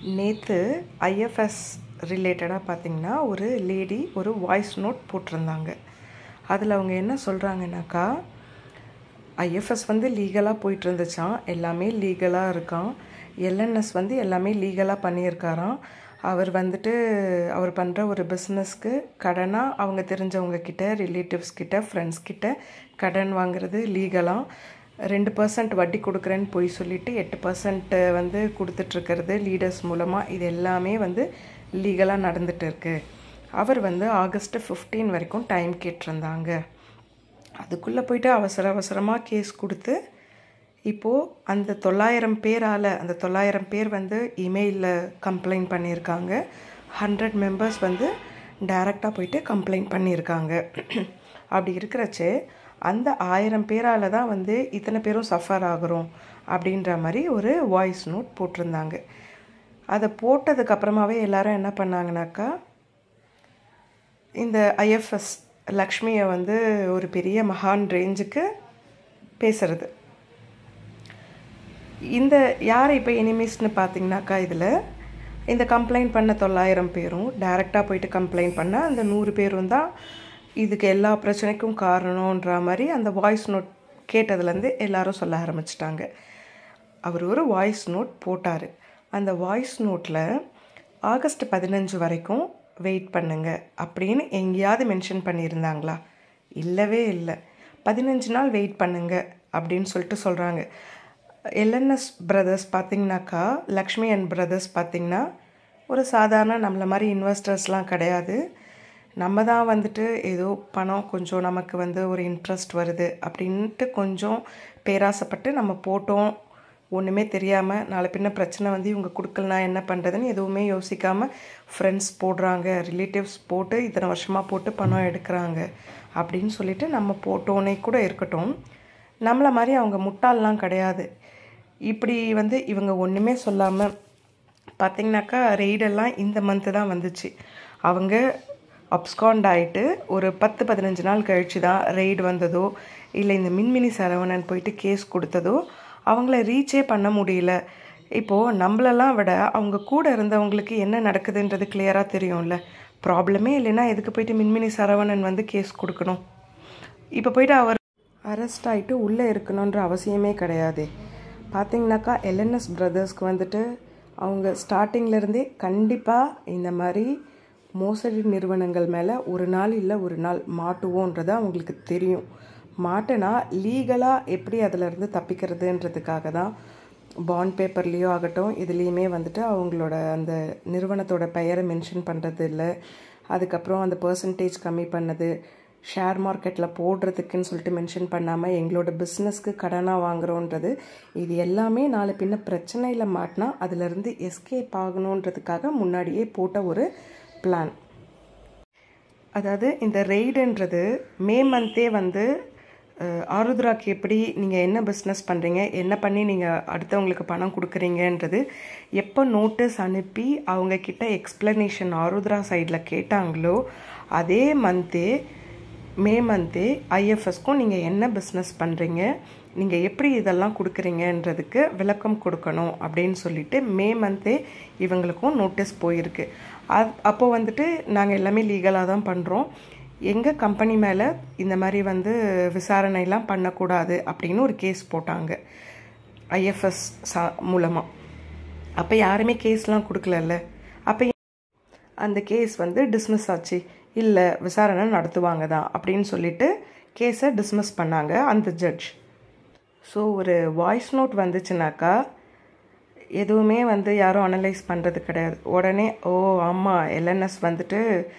நேற்று ஐஎஃப்எஸ் ரிலேட்டடாக பார்த்தீங்கன்னா ஒரு லேடி ஒரு வாய்ஸ் நோட் போட்டிருந்தாங்க அதில் அவங்க என்ன சொல்கிறாங்கனாக்கா ஐஎஃப்எஸ் வந்து லீகலாக போயிட்டு இருந்துச்சான் எல்லாமே லீகலாக இருக்கான் எல்என்எஸ் வந்து எல்லாமே லீகலாக பண்ணியிருக்காராம் அவர் வந்துட்டு அவர் பண்ணுற ஒரு பிஸ்னஸ்க்கு கடனாக அவங்க தெரிஞ்சவங்க கிட்ட ரிலேட்டிவ்ஸ் கிட்ட ஃப்ரெண்ட்ஸ் கிட்ட கடன் வாங்குறது லீகலாக ரெண்டு பர்சன்ட் வட்டி கொடுக்குறேன்னு போய் சொல்லிவிட்டு எட்டு பர்சன்ட் வந்து கொடுத்துட்ருக்கிறது லீடர்ஸ் மூலமாக இது எல்லாமே வந்து லீகலாக நடந்துட்டு இருக்கு அவர் வந்து ஆகஸ்ட் ஃபிஃப்டீன் வரைக்கும் டைம் கேட்டிருந்தாங்க அதுக்குள்ளே போயிட்டு அவசர அவசரமாக கேஸ் கொடுத்து இப்போது அந்த தொள்ளாயிரம் பேரால் அந்த தொள்ளாயிரம் பேர் வந்து இமெயிலில் கம்ப்ளைண்ட் பண்ணியிருக்காங்க ஹண்ட்ரட் மெம்பர்ஸ் வந்து டைரெக்டாக போயிட்டு கம்ப்ளைண்ட் பண்ணியிருக்காங்க அப்படி இருக்கிறச்சே அந்த ஆயிரம் பேரால் தான் வந்து இத்தனை பேரும் சஃபர் ஆகிறோம் அப்படின்ற மாதிரி ஒரு வாய்ஸ் நோட் போட்டிருந்தாங்க அதை போட்டதுக்கப்புறமாவே எல்லாரும் என்ன பண்ணாங்கனாக்கா இந்த ஐஎஃப்எஸ் லக்ஷ்மியை வந்து ஒரு பெரிய மகான் ரேஞ்சுக்கு பேசுறது இந்த யார் இப்போ எனிமீஸ்னு பார்த்தீங்கன்னாக்கா இதில் இந்த கம்ப்ளைண்ட் பண்ண தொள்ளாயிரம் பேரும் டைரெக்டாக போயிட்டு கம்ப்ளைண்ட் பண்ண அந்த நூறு பேரும் தான் இதுக்கு எல்லா பிரச்சனைக்கும் காரணன்ற மாதிரி அந்த வாய்ஸ் நோட் கேட்டதுலேருந்து எல்லாரும் சொல்ல ஆரம்பிச்சிட்டாங்க அவர் ஒரு வாய்ஸ் நோட் போட்டார் அந்த வாய்ஸ் நோட்டில் ஆகஸ்ட் பதினஞ்சு வரைக்கும் வெயிட் பண்ணுங்க அப்படின்னு எங்கேயாவது மென்ஷன் பண்ணியிருந்தாங்களா இல்லவே இல்லை பதினஞ்சு நாள் வெயிட் பண்ணுங்க அப்படின்னு சொல்லிட்டு சொல்கிறாங்க எல்என்எஸ் பிரதர்ஸ் பார்த்திங்கனாக்கா லக்ஷ்மி அண்ட் பிரதர்ஸ் பார்த்திங்கன்னா ஒரு சாதாரண நம்மளை மாதிரி இன்வெஸ்டர்ஸ்லாம் கிடையாது நம்ம தான் வந்துட்டு ஏதோ பணம் கொஞ்சம் நமக்கு வந்து ஒரு இன்ட்ரெஸ்ட் வருது அப்படின்ட்டு கொஞ்சம் பேராசைப்பட்டு நம்ம போட்டோம் ஒன்றுமே தெரியாமல் நாளை பின்ன பிரச்சனை வந்து இவங்க கொடுக்கலனா என்ன பண்ணுறதுன்னு எதுவுமே யோசிக்காமல் ஃப்ரெண்ட்ஸ் போடுறாங்க ரிலேட்டிவ்ஸ் போட்டு இத்தனை வருஷமாக போட்டு பணம் எடுக்கிறாங்க அப்படின்னு சொல்லிட்டு நம்ம போட்டோன்னே கூட இருக்கட்டும் நம்மளை மாதிரி அவங்க முட்டாள்லாம் கிடையாது இப்படி வந்து இவங்க ஒன்றுமே சொல்லாமல் பார்த்திங்கனாக்கா ரெய்டெல்லாம் இந்த மந்த்து தான் வந்துச்சு அவங்க அப்ஸ்காண்ட் ஆகிட்டு ஒரு பத்து பதினஞ்சு நாள் கழித்து தான் ரெய்டு வந்ததோ இல்லை இந்த மின்மினி சரவணன் போயிட்டு கேஸ் கொடுத்ததோ அவங்கள ரீச்சே பண்ண முடியல இப்போது நம்மளெல்லாம் விட அவங்க கூட இருந்தவங்களுக்கு என்ன நடக்குதுன்றது கிளியராக தெரியும்ல ப்ராப்ளமே இல்லைன்னா எதுக்கு போயிட்டு மின்மினி சரவணன் வந்து கேஸ் கொடுக்கணும் இப்போ போயிட்டு அவர் அரெஸ்ட் ஆகிட்டு உள்ளே இருக்கணுன்ற அவசியமே கிடையாது பார்த்தீங்கன்னாக்கா எல்என்எஸ் பிரதர்ஸ்க்கு வந்துட்டு அவங்க ஸ்டார்டிங்லேருந்தே கண்டிப்பாக இந்த மாதிரி மோசடி நிறுவனங்கள் மேலே ஒரு நாள் இல்லை ஒரு நாள் மாட்டுவோன்றது அவங்களுக்கு தெரியும் மாட்டினா லீகலாக எப்படி அதிலேருந்து தப்பிக்கிறதுன்றதுக்காக தான் பாண்ட் பேப்பர்லேயோ ஆகட்டும் இதுலேயுமே வந்துட்டு அவங்களோட அந்த நிறுவனத்தோட பெயரை மென்ஷன் பண்ணுறது இல்லை அதுக்கப்புறம் அந்த பர்சன்டேஜ் கம்மி பண்ணது ஷேர் மார்க்கெட்டில் போடுறதுக்குன்னு சொல்லிட்டு மென்ஷன் பண்ணாமல் எங்களோட பிஸ்னஸ்க்கு கடனாக வாங்குகிறோன்றது இது எல்லாமே நாளை பின்ன பிரச்சனையில் மாட்டினா அதிலிருந்து எஸ்கேப் ஆகணுன்றதுக்காக முன்னாடியே போட்ட ஒரு பிளான் அதாவது இந்த ரெய்டுன்றது மே மந்த்தே வந்து ஆருத்ராக்கு எப்படி நீங்கள் என்ன பிஸ்னஸ் பண்ணுறீங்க என்ன பண்ணி நீங்கள் அடுத்தவங்களுக்கு பணம் கொடுக்குறீங்கன்றது எப்போ நோட்டீஸ் அனுப்பி அவங்கக்கிட்ட எக்ஸ்ப்ளனேஷன் ஆருத்ரா சைடில் கேட்டாங்களோ அதே மந்த்தே மே மந்த்தே ஐஎஃப்எஸ்க்கும் நீங்கள் என்ன பிஸ்னஸ் பண்ணுறீங்க நீங்கள் எப்படி இதெல்லாம் கொடுக்குறீங்கன்றதுக்கு விளக்கம் கொடுக்கணும் அப்படின்னு சொல்லிட்டு மே மந்த்தே இவங்களுக்கும் நோட்டீஸ் போயிருக்கு அது அப்போது வந்துட்டு நாங்கள் எல்லாமே லீகலாக தான் பண்ணுறோம் எங்கள் கம்பெனி மேலே இந்த மாதிரி வந்து விசாரணைலாம் பண்ணக்கூடாது அப்படின்னு ஒரு கேஸ் போட்டாங்க ஐஎஃப்எஸ் சா மூலமாக அப்போ யாருமே கேஸ்லாம் கொடுக்கலல்ல அப்போ அந்த கேஸ் வந்து டிஸ்மிஸ் ஆச்சு இல்லை விசாரணை நடத்துவாங்க தான் அப்படின்னு சொல்லிட்டு கேஸை டிஸ்மிஸ் பண்ணாங்க அந்த ஜட்ஜ் ஸோ ஒரு வாய்ஸ் நோட் வந்துச்சுனாக்கா எதுவுமே வந்து யாரும் அனலைஸ் பண்ணுறது கிடையாது உடனே ஓ ஆமாம் எல்என்எஸ் வந்துட்டு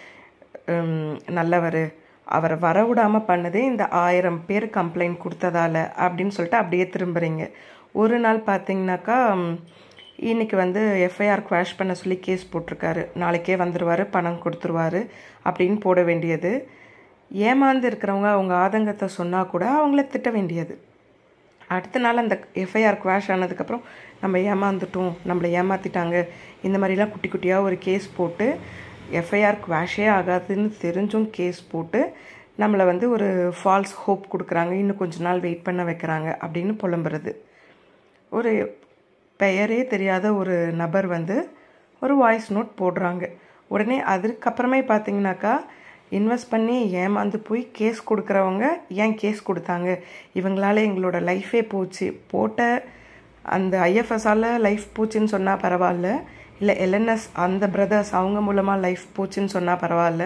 நல்லவர் அவரை வரவிடாமல் பண்ணதே இந்த ஆயிரம் பேர் கம்ப்ளைண்ட் கொடுத்ததால அப்படின்னு சொல்லிட்டு அப்படியே திரும்புகிறீங்க ஒரு நாள் பார்த்தீங்கன்னாக்கா இன்றைக்கி வந்து எஃப்ஐஆர் குவாஷ் பண்ண சொல்லி கேஸ் போட்டிருக்காரு நாளைக்கே வந்துடுவார் பணம் கொடுத்துருவாரு அப்படின்னு போட வேண்டியது ஏமாந்து இருக்கிறவங்க அவங்க ஆதங்கத்தை சொன்னால் கூட அவங்கள திட்ட வேண்டியது அடுத்த நாள் அந்த எஃப்ஐஆர் குவாஷ் ஆனதுக்கப்புறம் நம்ம ஏமாந்துட்டோம் நம்மளை ஏமாற்றிட்டாங்க இந்த மாதிரிலாம் குட்டி குட்டியாக ஒரு கேஸ் போட்டு எஃப்ஐஆர் குவாஷே ஆகாதுன்னு தெரிஞ்சும் கேஸ் போட்டு நம்மளை வந்து ஒரு ஃபால்ஸ் ஹோப் கொடுக்குறாங்க இன்னும் கொஞ்ச நாள் வெயிட் பண்ண வைக்கிறாங்க அப்படின்னு புலம்புறது ஒரு பெயரே தெரியாத ஒரு நபர் வந்து ஒரு வாய்ஸ் நோட் போடுறாங்க உடனே அதுக்கப்புறமே பார்த்தீங்கன்னாக்கா இன்வெஸ்ட் பண்ணி ஏமாந்து போய் கேஸ் கொடுக்குறவங்க ஏன் கேஸ் கொடுத்தாங்க இவங்களால எங்களோட லைஃபே போச்சு போட்ட அந்த ஐஎஃப்எஸ்ஸால் லைஃப் போச்சுன்னு சொன்னால் பரவாயில்ல இல்லை எல்என்எஸ் அந்த பிரதர்ஸ் அவங்க மூலமாக லைஃப் போச்சுன்னு சொன்னால் பரவாயில்ல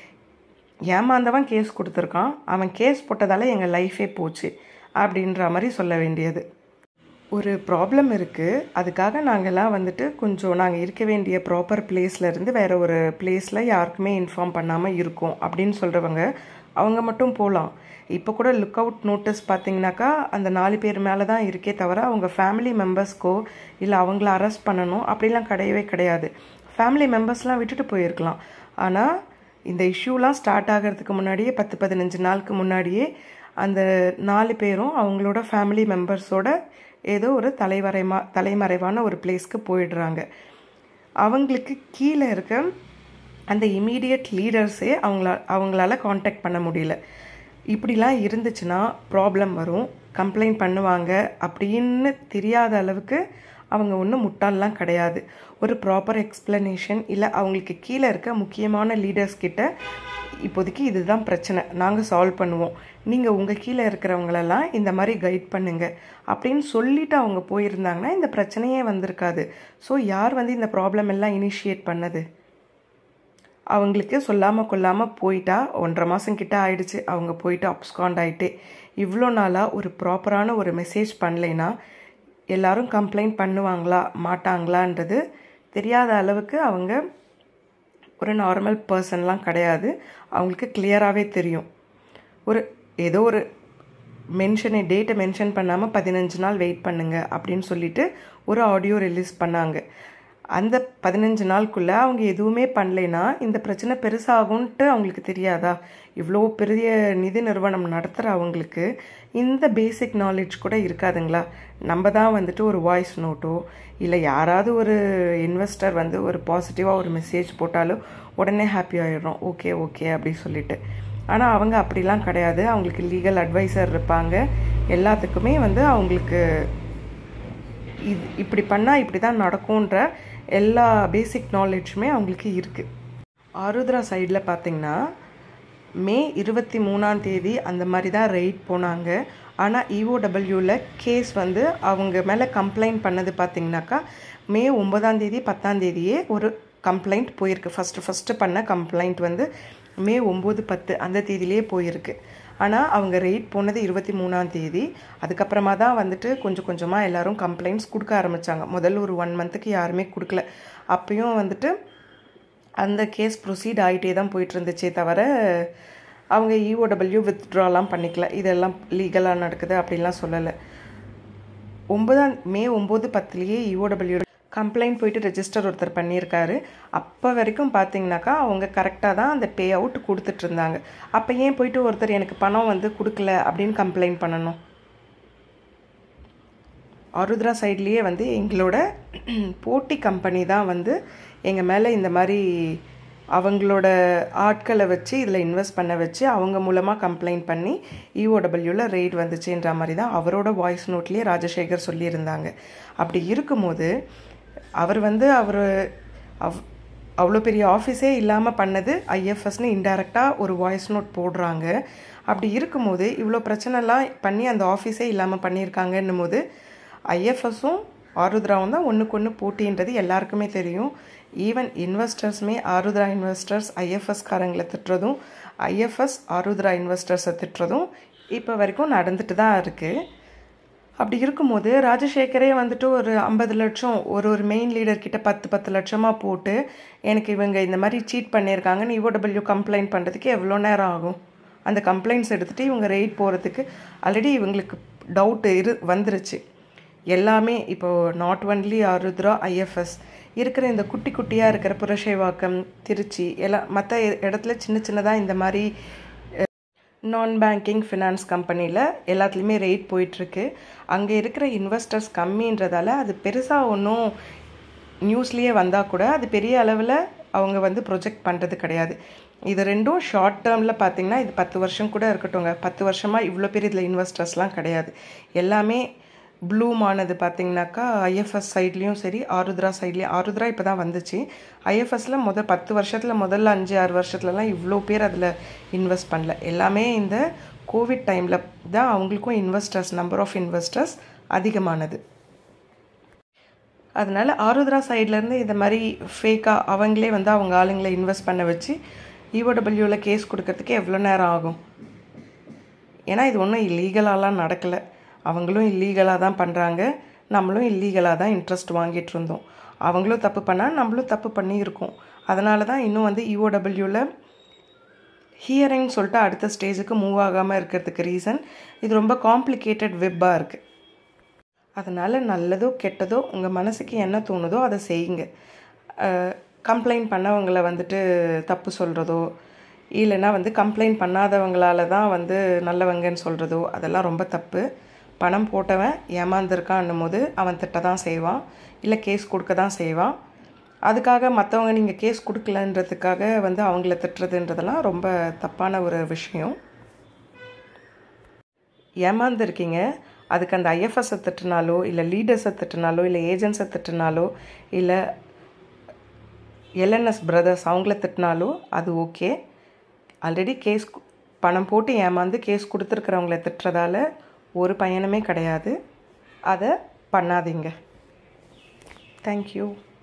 ஏமாந்தவன் கேஸ் கொடுத்துருக்கான் அவன் கேஸ் போட்டதால் எங்கள் லைஃபே போச்சு அப்படின்ற மாதிரி சொல்ல வேண்டியது ஒரு ப்ராப்ளம் இருக்குது அதுக்காக நாங்கள்லாம் வந்துட்டு கொஞ்சம் நாங்கள் இருக்க வேண்டிய ப்ராப்பர் இருந்து வேறு ஒரு பிளேஸில் யாருக்குமே இன்ஃபார்ம் பண்ணாமல் இருக்கோம் அப்படின்னு சொல்கிறவங்க அவங்க மட்டும் போகலாம் இப்போ கூட லுக் அவுட் நோட்டீஸ் பார்த்தீங்கன்னாக்கா அந்த நாலு பேர் மேலே தான் இருக்கே தவிர அவங்க ஃபேமிலி மெம்பர்ஸ்க்கோ இல்லை அவங்கள அரெஸ்ட் பண்ணணும் அப்படிலாம் கிடையவே கிடையாது ஃபேமிலி மெம்பர்ஸ்லாம் விட்டுட்டு போயிருக்கலாம் ஆனால் இந்த இஷ்யூலாம் ஸ்டார்ட் ஆகிறதுக்கு முன்னாடியே பத்து பதினஞ்சு நாளுக்கு முன்னாடியே அந்த நாலு பேரும் அவங்களோட ஃபேமிலி மெம்பர்ஸோட ஏதோ ஒரு தலைவரைமா தலைமறைவான ஒரு பிளேஸ்க்கு போயிடுறாங்க அவங்களுக்கு கீழே இருக்க அந்த இமீடியட் லீடர்ஸே அவங்கள அவங்களால காண்டாக்ட் பண்ண முடியல இப்படிலாம் இருந்துச்சுன்னா ப்ராப்ளம் வரும் கம்ப்ளைண்ட் பண்ணுவாங்க அப்படின்னு தெரியாத அளவுக்கு அவங்க ஒன்றும் முட்டாள்லாம் கிடையாது ஒரு ப்ராப்பர் எக்ஸ்ப்ளனேஷன் இல்லை அவங்களுக்கு கீழே இருக்க முக்கியமான லீடர்ஸ் கிட்ட இப்போதைக்கு இதுதான் பிரச்சனை நாங்கள் சால்வ் பண்ணுவோம் நீங்கள் உங்கள் கீழே இருக்கிறவங்களெல்லாம் இந்த மாதிரி கைட் பண்ணுங்க அப்படின்னு சொல்லிட்டு அவங்க போயிருந்தாங்கன்னா இந்த பிரச்சனையே வந்திருக்காது ஸோ யார் வந்து இந்த ப்ராப்ளம் எல்லாம் இனிஷியேட் பண்ணது அவங்களுக்கு சொல்லாமல் கொல்லாமல் போயிட்டா ஒன்றரை மாதம் கிட்ட ஆயிடுச்சு அவங்க போயிட்டு அப்ஸ்காண்ட் ஆகிட்டே இவ்வளோ நாளாக ஒரு ப்ராப்பரான ஒரு மெசேஜ் பண்ணலைன்னா எல்லாரும் கம்ப்ளைண்ட் பண்ணுவாங்களா மாட்டாங்களான்றது தெரியாத அளவுக்கு அவங்க ஒரு நார்மல் பர்சன்லாம் கிடையாது அவங்களுக்கு கிளியராகவே தெரியும் ஒரு ஏதோ ஒரு மென்ஷனை டேட்டை மென்ஷன் பண்ணாமல் பதினஞ்சு நாள் வெயிட் பண்ணுங்க அப்படின்னு சொல்லிட்டு ஒரு ஆடியோ ரிலீஸ் பண்ணாங்க அந்த பதினஞ்சு நாளுக்குள்ளே அவங்க எதுவுமே பண்ணலைன்னா இந்த பிரச்சனை பெருசாகும்ன்ட்டு அவங்களுக்கு தெரியாதா இவ்வளோ பெரிய நிதி நிறுவனம் நடத்துகிற அவங்களுக்கு இந்த பேசிக் நாலேஜ் கூட இருக்காதுங்களா நம்ம தான் வந்துட்டு ஒரு வாய்ஸ் நோட்டோ இல்லை யாராவது ஒரு இன்வெஸ்டர் வந்து ஒரு பாசிட்டிவாக ஒரு மெசேஜ் போட்டாலும் உடனே ஹாப்பி ஆகிடுறோம் ஓகே ஓகே அப்படி சொல்லிட்டு ஆனால் அவங்க அப்படிலாம் கிடையாது அவங்களுக்கு லீகல் அட்வைசர் இருப்பாங்க எல்லாத்துக்குமே வந்து அவங்களுக்கு இது இப்படி பண்ணால் இப்படி தான் நடக்கும்ன்ற எல்லா பேசிக் நாலேஜுமே அவங்களுக்கு இருக்குது ஆருத்ரா சைடில் பார்த்திங்கன்னா மே இருபத்தி மூணாம் தேதி அந்த மாதிரி தான் ரெய்ட் போனாங்க ஆனால் இஓடபிள்யூவில் கேஸ் வந்து அவங்க மேலே கம்ப்ளைண்ட் பண்ணது பார்த்திங்கனாக்கா மே ஒன்பதாம் தேதி பத்தாம் தேதியே ஒரு கம்ப்ளைண்ட் போயிருக்கு ஃபஸ்ட்டு ஃபஸ்ட்டு பண்ண கம்ப்ளைண்ட் வந்து மே ஒம்பது பத்து அந்த தேதியிலே போயிருக்கு ஆனால் அவங்க ரெய்ட் போனது இருபத்தி மூணாம் தேதி அதுக்கப்புறமா தான் வந்துட்டு கொஞ்சம் கொஞ்சமாக எல்லாரும் கம்ப்ளைண்ட்ஸ் கொடுக்க ஆரம்பித்தாங்க முதல்ல ஒரு ஒன் மந்த்துக்கு யாருமே கொடுக்கல அப்பயும் வந்துட்டு அந்த கேஸ் ப்ரொசீட் ஆகிட்டே தான் போயிட்டு இருந்துச்சே தவிர அவங்க இஓடபிள்யூ வித்ட்ராலாம் பண்ணிக்கல இதெல்லாம் லீகலாக நடக்குது அப்படின்லாம் சொல்லலை ஒன்பதாம் மே ஒம்பது பத்துலேயே இஓடபிள்யூ கம்ப்ளைண்ட் போயிட்டு ரெஜிஸ்டர் ஒருத்தர் பண்ணியிருக்காரு அப்போ வரைக்கும் பார்த்தீங்கன்னாக்கா அவங்க கரெக்டாக தான் அந்த பே அவுட் கொடுத்துட்டு இருந்தாங்க அப்போ ஏன் போயிட்டு ஒருத்தர் எனக்கு பணம் வந்து கொடுக்கல அப்படின்னு கம்ப்ளைண்ட் பண்ணணும் ஆருத்ரா சைட்லேயே வந்து எங்களோட போட்டி கம்பெனி தான் வந்து எங்கள் மேலே இந்த மாதிரி அவங்களோட ஆட்களை வச்சு இதில் இன்வெஸ்ட் பண்ண வச்சு அவங்க மூலமாக கம்ப்ளைண்ட் பண்ணி இஓடபிள்யூவில் ரெய்ட் வந்துச்சுன்ற மாதிரி தான் அவரோட வாய்ஸ் நோட்லேயே ராஜசேகர் சொல்லியிருந்தாங்க அப்படி இருக்கும்போது அவர் வந்து அவர் அவ் அவ்வளோ பெரிய ஆஃபீஸே இல்லாமல் பண்ணது ஐஎஃப்எஸ்னு இன்டெரக்டாக ஒரு வாய்ஸ் நோட் போடுறாங்க அப்படி இருக்கும்போது இவ்வளோ பிரச்சனைலாம் பண்ணி அந்த ஆஃபீஸே இல்லாமல் பண்ணியிருக்காங்கன்னும் போது ஐஎஃப்எஸும் ஆருத்ராவும் தான் ஒன்றுக்கு ஒன்று போட்டின்றது எல்லாருக்குமே தெரியும் ஈவன் இன்வெஸ்டர்ஸுமே ஆருத்ரா இன்வெஸ்டர்ஸ் ஐஎஃப்எஸ்காரங்களை திட்டுறதும் ஐஎஃப்எஸ் ஆருத்ரா இன்வெஸ்டர்ஸை திட்டுறதும் இப்போ வரைக்கும் நடந்துட்டு தான் இருக்குது அப்படி இருக்கும்போது ராஜசேகரே வந்துட்டு ஒரு ஐம்பது லட்சம் ஒரு ஒரு மெயின் லீடர் கிட்ட பத்து பத்து லட்சமாக போட்டு எனக்கு இவங்க இந்த மாதிரி சீட் பண்ணியிருக்காங்கன்னு இஓடபிள்யூ கம்ப்ளைண்ட் பண்ணுறதுக்கு எவ்வளோ நேரம் ஆகும் அந்த கம்ப்ளைண்ட்ஸ் எடுத்துகிட்டு இவங்க ரெய்ட் போகிறதுக்கு ஆல்ரெடி இவங்களுக்கு டவுட் இரு வந்துருச்சு எல்லாமே இப்போது நாட் ஒன்லி ஆருத்ரா ஐஎஃப்எஸ் இருக்கிற இந்த குட்டி குட்டியாக இருக்கிற புரஷைவாக்கம் திருச்சி எல்லாம் மற்ற இடத்துல சின்ன சின்னதாக இந்த மாதிரி நான் பேங்கிங் ஃபினான்ஸ் கம்பெனியில் எல்லாத்துலேயுமே ரேட் போயிட்டுருக்கு அங்கே இருக்கிற இன்வெஸ்டர்ஸ் கம்மின்றதால அது பெருசாக ஒன்றும் நியூஸ்லேயே வந்தால் கூட அது பெரிய அளவில் அவங்க வந்து ப்ரொஜெக்ட் பண்ணுறது கிடையாது இது ரெண்டும் ஷார்ட் டேர்மில் பார்த்தீங்கன்னா இது பத்து வருஷம் கூட இருக்கட்டும்ங்க பத்து வருஷமாக இவ்வளோ பெரிய இதில் இன்வெஸ்டர்ஸ்லாம் கிடையாது எல்லாமே ப்ளூமானது பார்த்தீங்கன்னாக்கா ஐஎஃப்எஸ் சைட்லேயும் சரி ஆருத்ரா சைட்லேயும் ஆருத்ரா இப்போ தான் வந்துச்சு ஐஎஃப்எஸில் முதல் பத்து வருஷத்தில் முதல்ல அஞ்சு ஆறு வருஷத்துலலாம் இவ்வளோ பேர் அதில் இன்வெஸ்ட் பண்ணல எல்லாமே இந்த கோவிட் டைமில் தான் அவங்களுக்கும் இன்வெஸ்டர்ஸ் நம்பர் ஆஃப் இன்வெஸ்டர்ஸ் அதிகமானது அதனால் ஆருத்ரா சைட்லேருந்து இந்த மாதிரி ஃபேக்காக அவங்களே வந்து அவங்க ஆளுங்களை இன்வெஸ்ட் பண்ண வச்சு இஓடபிள்யூவில் கேஸ் கொடுக்கறதுக்கு எவ்வளோ நேரம் ஆகும் ஏன்னா இது ஒன்றும் இல்லீகலாலாம் நடக்கலை அவங்களும் இல்லீகலாக தான் பண்ணுறாங்க நம்மளும் இல்லீகலாக தான் இன்ட்ரெஸ்ட் வாங்கிட்டு இருந்தோம் அவங்களும் தப்பு பண்ணால் நம்மளும் தப்பு பண்ணியிருக்கோம் அதனால தான் இன்னும் வந்து இஓடபிள்யூவில் ஹியரிங் சொல்லிட்டு அடுத்த ஸ்டேஜுக்கு மூவ் ஆகாமல் இருக்கிறதுக்கு ரீசன் இது ரொம்ப காம்ப்ளிகேட்டட் வெப்பாக இருக்குது அதனால் நல்லதோ கெட்டதோ உங்கள் மனசுக்கு என்ன தோணுதோ அதை செய்யுங்க கம்ப்ளைண்ட் பண்ணவங்களை வந்துட்டு தப்பு சொல்கிறதோ இல்லைன்னா வந்து கம்ப்ளைண்ட் பண்ணாதவங்களால தான் வந்து நல்லவங்கன்னு சொல்கிறதோ அதெல்லாம் ரொம்ப தப்பு பணம் போட்டவன் ஏமாந்துருக்கான்னும் போது அவன் திட்ட தான் செய்வான் இல்லை கேஸ் கொடுக்க தான் செய்வான் அதுக்காக மற்றவங்க நீங்கள் கேஸ் கொடுக்கலன்றதுக்காக வந்து அவங்கள திட்டுறதுன்றதெல்லாம் ரொம்ப தப்பான ஒரு விஷயம் ஏமாந்துருக்கீங்க அதுக்கு அந்த ஐஎஃப்எஸ்ஸை திட்டினாலோ இல்லை லீடர்ஸை திட்டினாலோ இல்லை ஏஜென்ட்ஸை திட்டினாலோ இல்லை எல்என்எஸ் பிரதர்ஸ் அவங்கள திட்டினாலோ அது ஓகே ஆல்ரெடி கேஸ் பணம் போட்டு ஏமாந்து கேஸ் கொடுத்துருக்குறவங்கள திட்டுறதால ஒரு பயனுமே கிடையாது அதை பண்ணாதீங்க தேங்க்யூ